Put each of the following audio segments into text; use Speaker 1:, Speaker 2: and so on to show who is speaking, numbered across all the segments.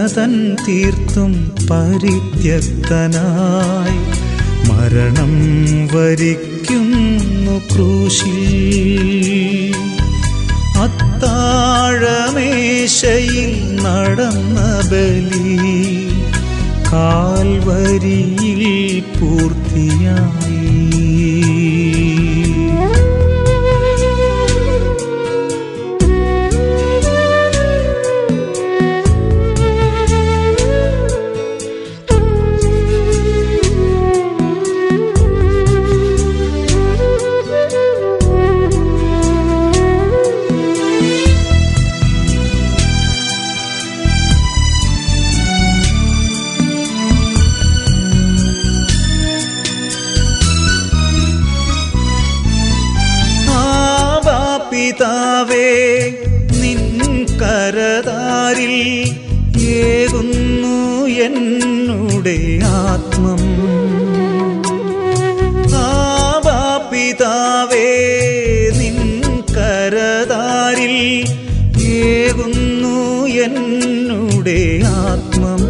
Speaker 1: തൻ തീർത്തും പരിത്യക്തനായി മരണം വരിക്കുന്നു ക്രൂശിൽ അത്താഴമേശയിൽ നടന്ന ബലി കാൽവരിയിൽ പൂർത്തിയായി ആബാ പിതാവേ നിൻ കരതാരിൽ ഏകുന്നു എന്നുടെ ആത്മം ആബാ പിതാവേ നിൻ കരതാരിൽ ഏകുന്നു എന്നുടെ ആത്മം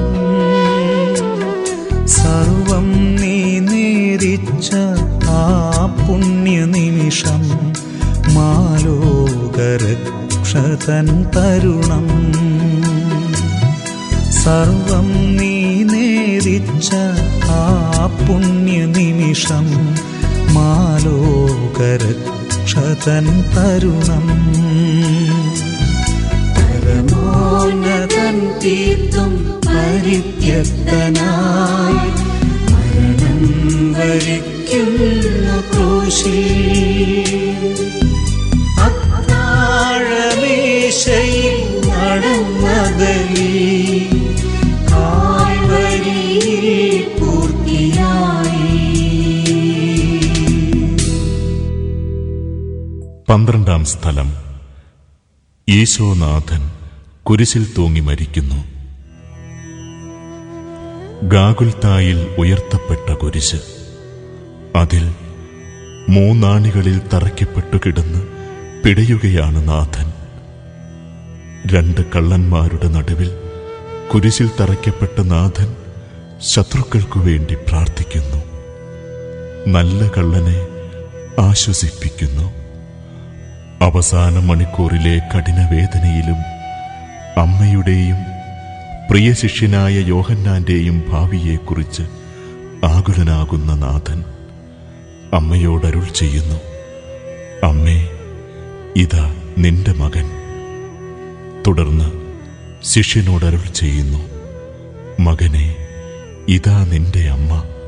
Speaker 1: സർവം നീ നേരിച്ച ആ പുണ്യ നിമിഷം മാലോകരക്ഷതൻ തരുണം സർവം നീ നേരിച്ച ആ പുണ്യ നിമിഷം മാലോകരക്ഷതൻ തരുണം പരമോന്നതൻ തീർത്തും പരിത്യക്തനായി മരണം വരിക്കുന്നു ക്രൂശിൽ അത്താഴമേശയിൽ നടന്ന ബലി കാൽവരിയിൽ പൂർത്തിയായി
Speaker 2: പന്ത്രണ്ടാം സ്ഥലം ഈശോനാഥൻ കുരിശിൽ തൂങ്ങി മരിക്കുന്നു ഗാഗുൽത്തായിൽ ഉയർത്തപ്പെട്ട കുരിശ് അതിൽ മൂന്നാണികളിൽ തറയ്ക്കപ്പെട്ടു കിടന്ന് പിടയുകയാണ് നാഥൻ രണ്ട് കള്ളന്മാരുടെ നടുവിൽ കുരിശിൽ തറയ്ക്കപ്പെട്ട നാഥൻ ശത്രുക്കൾക്കു വേണ്ടി പ്രാർത്ഥിക്കുന്നു നല്ല കള്ളനെ ആശ്വസിപ്പിക്കുന്നു അവസാന മണിക്കൂറിലെ കഠിനവേദനയിലും അമ്മയുടെയും പ്രിയ ശിഷ്യനായ യോഹന്നാന്റെയും ഭാവിയെക്കുറിച്ച് ആകുലനാകുന്ന നാഥൻ അമ്മയോടരുൾ ചെയ്യുന്നു അമ്മേ ഇതാ നിന്റെ മകൻ തുടർന്ന് ശിഷ്യനോടരുൾ ചെയ്യുന്നു മകനെ ഇതാ നിന്റെ അമ്മ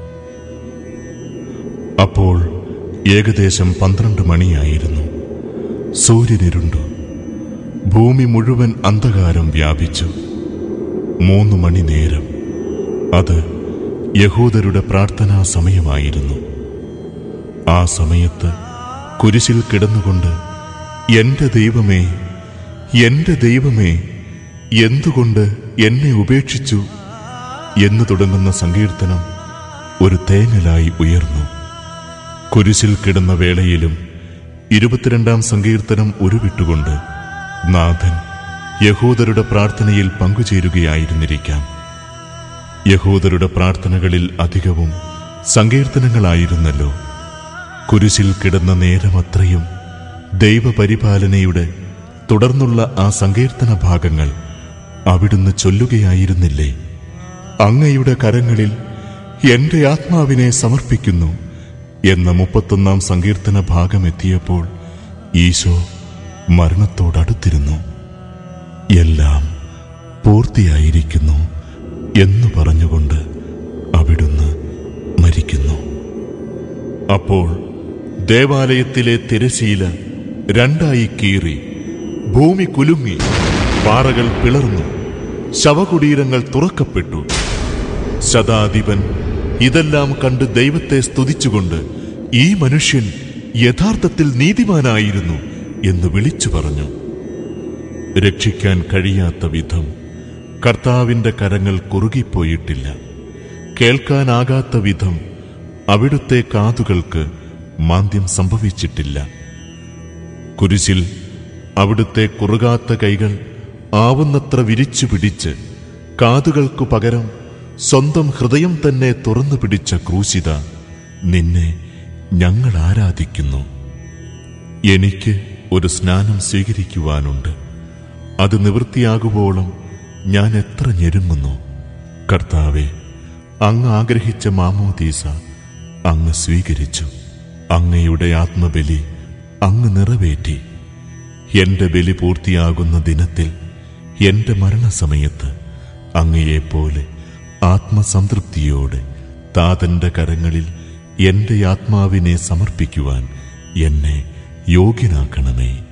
Speaker 2: അപ്പോൾ ഏകദേശം പന്ത്രണ്ട് മണിയായിരുന്നു സൂര്യനിരുണ്ടു ഭൂമി മുഴുവൻ അന്ധകാരം വ്യാപിച്ചു മൂന്ന് മണി നേരം അത് യഹൂദരുടെ പ്രാർത്ഥനാ സമയമായിരുന്നു ആ സമയത്ത് കുരിശിൽ കിടന്നുകൊണ്ട് എന്റെ ദൈവമേ എന്റെ ദൈവമേ എന്തുകൊണ്ട് എന്നെ ഉപേക്ഷിച്ചു എന്ന് തുടങ്ങുന്ന സങ്കീർത്തനം ഒരു തേങ്ങലായി ഉയർന്നു കുരിശിൽ കിടന്ന വേളയിലും ഇരുപത്തിരണ്ടാം സങ്കീർത്തനം ഉരുവിട്ടുകൊണ്ട് നാഥൻ യഹൂദരുടെ പ്രാർത്ഥനയിൽ പങ്കുചേരുകയായിരുന്നിരിക്കാം യഹൂദരുടെ പ്രാർത്ഥനകളിൽ അധികവും സങ്കീർത്തനങ്ങളായിരുന്നല്ലോ കുരിശിൽ കിടന്ന നേരമത്രയും ദൈവപരിപാലനയുടെ തുടർന്നുള്ള ആ സങ്കീർത്തന ഭാഗങ്ങൾ അവിടുന്ന് ചൊല്ലുകയായിരുന്നില്ലേ അങ്ങയുടെ കരങ്ങളിൽ എന്റെ ആത്മാവിനെ സമർപ്പിക്കുന്നു എന്ന മുപ്പത്തൊന്നാം സങ്കീർത്തന ഭാഗമെത്തിയപ്പോൾ ഈശോ മരണത്തോടടുത്തിരുന്നു എല്ലാം പൂർത്തിയായിരിക്കുന്നു എന്ന് പറഞ്ഞുകൊണ്ട് അവിടുന്ന് മരിക്കുന്നു അപ്പോൾ ദേവാലയത്തിലെ തിരശീല രണ്ടായി കീറി ഭൂമി കുലുങ്ങി പാറകൾ പിളർന്നു ശവകുടീരങ്ങൾ തുറക്കപ്പെട്ടു ശതാധിപൻ ഇതെല്ലാം കണ്ട് ദൈവത്തെ സ്തുതിച്ചുകൊണ്ട് ഈ മനുഷ്യൻ യഥാർത്ഥത്തിൽ നീതിമാനായിരുന്നു എന്ന് വിളിച്ചു പറഞ്ഞു രക്ഷിക്കാൻ കഴിയാത്ത വിധം കർത്താവിന്റെ കരങ്ങൾ കുറുകിപ്പോയിട്ടില്ല കേൾക്കാനാകാത്ത വിധം അവിടുത്തെ കാതുകൾക്ക് മാന്ദ്യം സംഭവിച്ചിട്ടില്ല കുരിശിൽ അവിടുത്തെ കുറുകാത്ത കൈകൾ ആവുന്നത്ര വിരിച്ചു പിടിച്ച് കാതുകൾക്കു പകരം സ്വന്തം ഹൃദയം തന്നെ തുറന്നു പിടിച്ച ക്രൂശിത നിന്നെ ഞങ്ങൾ ആരാധിക്കുന്നു എനിക്ക് ഒരു സ്നാനം സ്വീകരിക്കുവാനുണ്ട് അത് നിവൃത്തിയാകുവോളം ഞാൻ എത്ര ഞെരുങ്ങുന്നു കർത്താവെ അങ്ങ് ആഗ്രഹിച്ച മാമോദീസ അങ്ങ് സ്വീകരിച്ചു അങ്ങയുടെ ആത്മബലി അങ്ങ് നിറവേറ്റി എന്റെ ബലി പൂർത്തിയാകുന്ന ദിനത്തിൽ എന്റെ മരണസമയത്ത് അങ്ങയെപ്പോലെ ആത്മസംതൃപ്തിയോടെ താതന്റെ കരങ്ങളിൽ എന്റെ ആത്മാവിനെ സമർപ്പിക്കുവാൻ എന്നെ യോഗ്യനാക്കണമേ